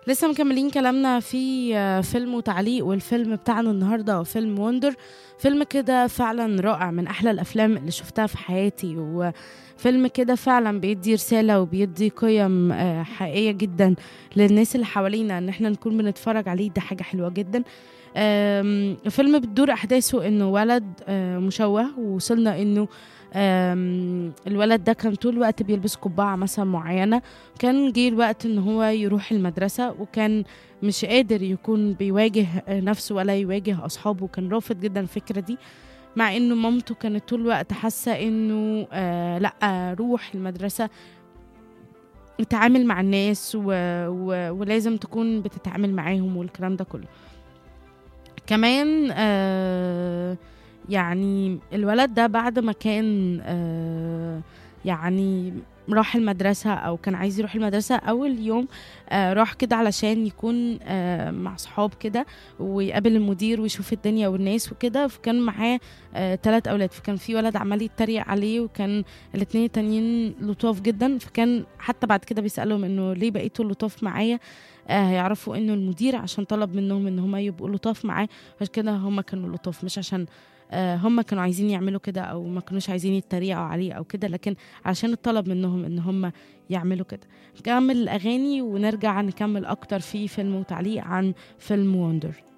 لسه مكملين كلامنا في آه، فيلم وتعليق والفيلم بتاعنا النهارده هو فيلم وندر فيلم كده فعلا رائع من احلى الافلام اللي شفتها في حياتي وفيلم كده فعلا بيدي رساله وبيدي قيم آه، حقيقيه جدا للناس اللي حوالينا ان احنا نكون بنتفرج عليه ده حاجه حلوه جدا آم، الفيلم بتدور احداثه انه ولد آه، مشوه ووصلنا انه آم، الولد ده كان طول الوقت بيلبس قبعة مثلا معينة كان جه الوقت ان هو يروح المدرسة وكان مش قادر يكون بيواجه نفسه ولا يواجه اصحابه كان رافض جدا الفكرة دي مع انه مامته كانت طول الوقت حاسة انه آه لا روح المدرسة اتعامل مع الناس و... و... ولازم تكون بتتعامل معاهم والكلام ده كله كمان آه يعني الولد ده بعد ما كان آه يعني راح المدرسة أو كان عايز يروح المدرسة أول يوم آه راح كده علشان يكون آه مع صحاب كده ويقابل المدير ويشوف الدنيا والناس وكده فكان معاه آه تلات أولاد فكان في ولد عمال يتريق عليه وكان الاتنين التانيين لطاف جدا فكان حتى بعد كده بيسألهم إنه ليه بقيتوا لطاف معايا آه هيعرفوا إنه المدير عشان طلب منهم إن هما يبقوا لطاف معاه عشان كده هما كانوا لطاف مش عشان آه، هم كانوا عايزين يعملوا كده او ما كانوش عايزين يتريقوا عليه او كده لكن علشان الطلب منهم ان هم يعملوا كده نكمل الاغاني ونرجع نكمل اكتر في فيلم وتعليق عن فيلم وندر